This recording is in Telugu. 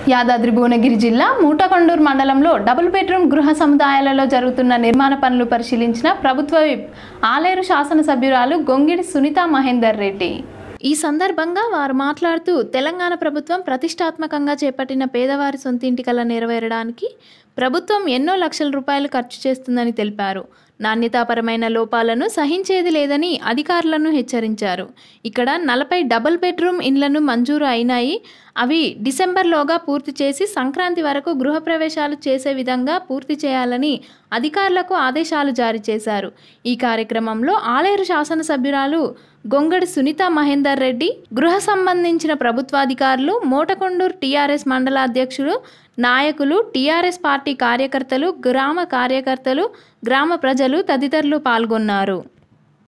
యాదాద్రి భువనగిరి జిల్లా మూటకొండూరు మండలంలో డబుల్ బెడ్రూమ్ గృహ సముదాయాలలో జరుగుతున్న నిర్మాణ పనులు పరిశీలించిన ప్రభుత్వ విప్ ఆలేరు శాసనసభ్యురాలు గొంగిడి సునీత మహేందర్ రెడ్డి ఈ సందర్భంగా వారు మాట్లాడుతూ తెలంగాణ ప్రభుత్వం ప్రతిష్టాత్మకంగా చేపట్టిన పేదవారి సొంతింటి కల నెరవేరడానికి ప్రభుత్వం ఎన్నో లక్షల రూపాయలు ఖర్చు చేస్తుందని తెలిపారు నాణ్యతాపరమైన లోపాలను సహించేది లేదని అధికారులను హెచ్చరించారు ఇక్కడ నలభై డబుల్ బెడ్రూమ్ ఇండ్లను మంజూరు అయినాయి అవి డిసెంబర్లోగా పూర్తి చేసి సంక్రాంతి వరకు గృహప్రవేశాలు చేసే విధంగా పూర్తి చేయాలని అధికారులకు ఆదేశాలు జారీ చేశారు ఈ కార్యక్రమంలో ఆలేరు శాసనసభ్యురాలు గొంగడి సునీత మహేందర్ రెడ్డి గృహ సంబంధించిన ప్రభుత్వాధికారులు మోటకొండూరు టీఆర్ఎస్ మండల అధ్యక్షులు నాయకులు టీఆర్ఎస్ పార్టీ కార్యకర్తలు గ్రామ కార్యకర్తలు గ్రామ ప్రజలు తదితరులు పాల్గొన్నారు